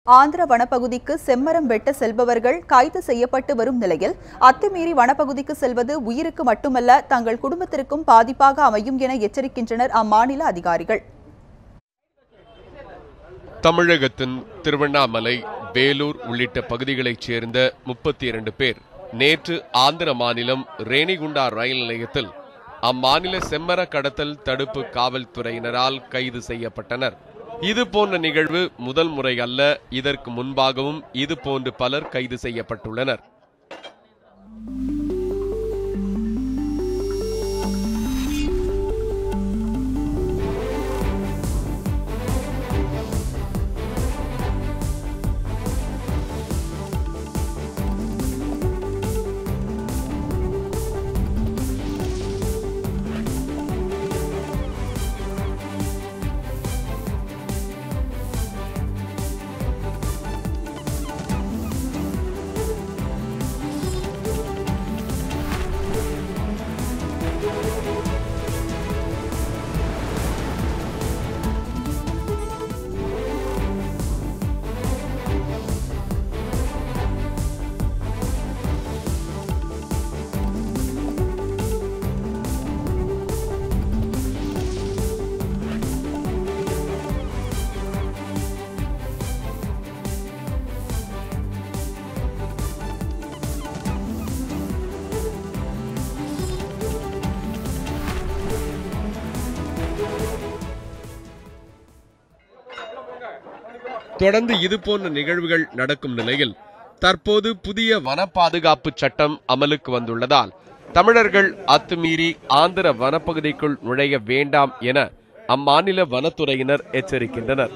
ஆந்திர வனப்பகுதிக்கு செம்மரம் வெட்ட செல்பவர்கள் கைது செய்யப்பட்டு வரும் நிலையில் அத்துமீறி வனப்பகுதிக்கு செல்வது உயிருக்கு மட்டுமல்ல தங்கள் குடும்பத்திற்கும் பாதிப்பாக அமையும் என எச்சரிக்கின்றனர் அம்மாநில அதிகாரிகள் தமிழகத்தின் திருவண்ணாமலை வேலூர் உள்ளிட்ட பகுதிகளைச் சேர்ந்த முப்பத்தி இரண்டு பேர் நேற்று ஆந்திர மாநிலம் ரேணிகுண்டா ரயில் நிலையத்தில் அம்மாநில செம்மர கடத்தல் தடுப்பு காவல்துறையினரால் கைது செய்யப்பட்டனர் இது போன்ற நிகழ்வு முதல் முறை அல்ல இதற்கு முன்பாகவும் இது போன்று பலர் கைது செய்யப்பட்டுள்ளனர் தொடர்ந்து இதுபோன்ற நிகழ்வுகள் நடக்கும் நிலையில் தற்போது புதிய வன பாதுகாப்பு சட்டம் அமலுக்கு வந்துள்ளதால் தமிழர்கள் அத்துமீறி ஆந்திர வனப்பகுதிக்குள் நுழைய வேண்டாம் என அம்மாநில வனத்துறையினர் எச்சரிக்கின்றனர்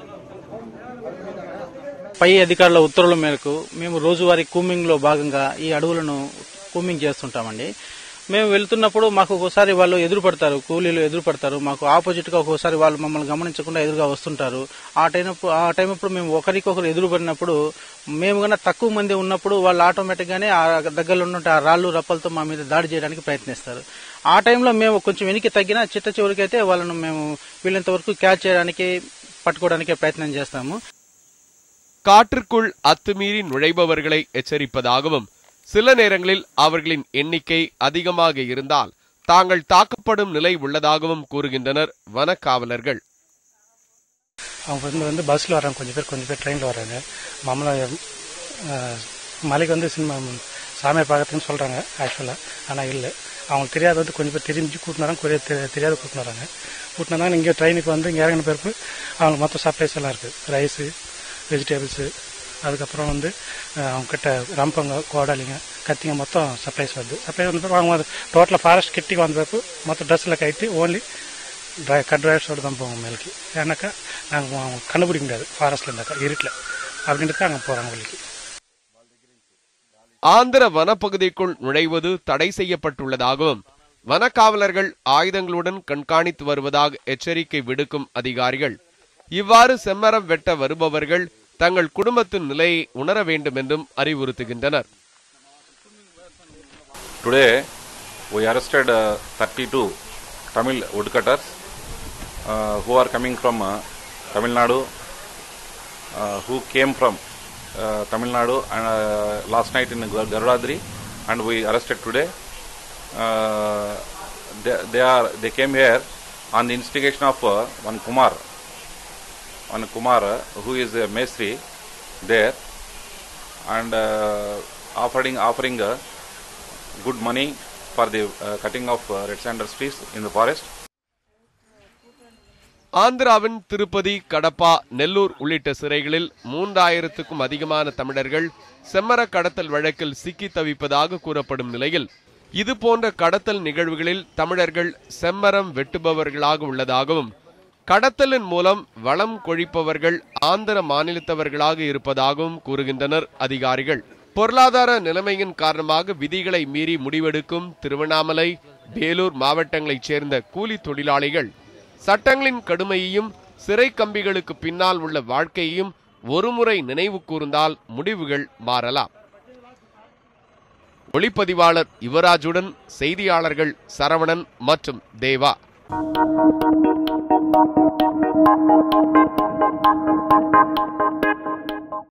పై అధికారుల ఉత్తర్వుల మేరకు మేము రోజువారీ కూమింగ్ లో భాగంగా ఈ అడవులను కూమింగ్ చేస్తుంటామండి మేము వెళ్తున్నప్పుడు మాకు ఒక్కోసారి వాళ్ళు ఎదురు పడతారు కూలీలు ఎదురు పడతారు మాకు ఆపోజిట్ గా ఒక్కోసారి వాళ్ళు మమ్మల్ని గమనించకుండా ఎదురుగా వస్తుంటారు ఆ టైం ఆ టైం అప్పుడు మేము ఒకరికొకరు ఎదురు పడినప్పుడు మేము కన్నా తక్కువ మంది ఉన్నప్పుడు వాళ్ళు ఆటోమేటిక్ గానే ఆ దగ్గరలో ఉన్న ఆ రాళ్ళు రప్పలతో మా మీద దాడి చేయడానికి ప్రయత్నిస్తారు ఆ టైంలో మేము కొంచెం వెనక్కి తగ్గినా చిట్ట చివరికైతే వాళ్ళను మేము వీళ్ళంత వరకు క్యాచ్ చేయడానికి పట్టుకోవడానికి ప్రయత్నం చేస్తాము காற்றுக்குள் அத்துமீறி நுழைபவர்களை எச்சரிப்பதாகவும் சில நேரங்களில் அவர்களின் எண்ணிக்கை அதிகமாக இருந்தால் தாங்கள் தாக்கப்படும் நிலை உள்ளதாகவும் கூறுகின்றனர் வனக்காவலர்கள் அவங்க வந்து வந்து பஸ்ஸில் வராங்க கொஞ்சம் பேர் கொஞ்சம் பேர் ட்ரெயினில் வராங்க மாமலாம் மலைக்கு வந்து சினிமா சாமியை பார்க்கறதுன்னு சொல்கிறாங்க ஆக்சுவலாக ஆனால் இல்லை அவங்களுக்கு தெரியாத வந்து கொஞ்சம் பேர் தெரிஞ்சு கூட்டினு வராங்க கொஞ்சம் தெரி- தெரியாத கூட்டினு வராங்க கூட்டினு வந்தாங்க இங்கே ட்ரெயினுக்கு வந்து இங்கே இறங்கின பிறப்பு அவங்களுக்கு மொத்தம் சப்ளைஸ் எல்லாம் இருக்குது ரைஸு வெஜிடபிள்ஸு அதுக்கப்புறம் வந்து அஹ், அவங்கக்கிட்ட ரம்பங்க கோடாலிங்க கத்திங்க மொத்தம் சப்ளைஸ் வருது சப்ளைஸ் வந்த பிறகு அவங்க டோட்டலாக ஃபாரஸ்ட் கிட்டிக்கு வந்த பிறப்பு மொத்தம் ட்ரெஸ்ஸில் கட்டி ஓன்லி ட்ரை கட் ட்ரைவர்ஸோடு தான் போவோம் மேலுக்கு ஏன்னாக்கா நாங்கள் கண்டுபிடிக்க முடியாது ஃபாரஸ்ட்டில் இருந்தாக்கா இருட்டில் அப்படின்ட்டு அங்கே போகிறாங்க வெளிக்கு ஆந்திர வனப்பகுதிக்குள் நுழைவது தடை செய்யப்பட்டுள்ளதாகவும் வனக்காவலர்கள் ஆயுதங்களுடன் கண்காணித்து வருவதாக எச்சரிக்கை விடுக்கும் அதிகாரிகள் இவ்வாறு செம்மரம் வெட்ட வருபவர்கள் தங்கள் குடும்பத்தின் நிலையை உணர வேண்டும் என்றும் அறிவுறுத்துகின்றனர் Today, we arrested uh, 32 Tamil woodcutters uh, who are coming from uh, Tamil Nadu, uh, who came from uh, Tamil Nadu and uh, last night in Gar- Garudadri, and we arrested today. Uh, they, they are they came here on the instigation of uh, one Kumar, one Kumar uh, who is a Mesri there, and uh, offering offering. Uh, good money for the uh, cutting of uh, red sanders trees in the forest. ஆந்திராவின் திருப்பதி கடப்பா நெல்லூர் உள்ளிட்ட சிறைகளில் மூன்றாயிரத்துக்கும் அதிகமான தமிழர்கள் செம்மர கடத்தல் வழக்கில் சிக்கி தவிப்பதாக கூறப்படும் நிலையில் இது போன்ற கடத்தல் நிகழ்வுகளில் தமிழர்கள் செம்மரம் வெட்டுபவர்களாக உள்ளதாகவும் கடத்தலின் மூலம் வளம் கொழிப்பவர்கள் ஆந்திர மாநிலத்தவர்களாக இருப்பதாகவும் கூறுகின்றனர் அதிகாரிகள் பொருளாதார நிலைமையின் காரணமாக விதிகளை மீறி முடிவெடுக்கும் திருவண்ணாமலை வேலூர் மாவட்டங்களைச் சேர்ந்த கூலி தொழிலாளிகள் சட்டங்களின் கடுமையையும் சிறை கம்பிகளுக்கு பின்னால் உள்ள வாழ்க்கையையும் ஒருமுறை நினைவு கூர்ந்தால் முடிவுகள் மாறலாம் ஒளிப்பதிவாளர் யுவராஜுடன் செய்தியாளர்கள் சரவணன் மற்றும் தேவா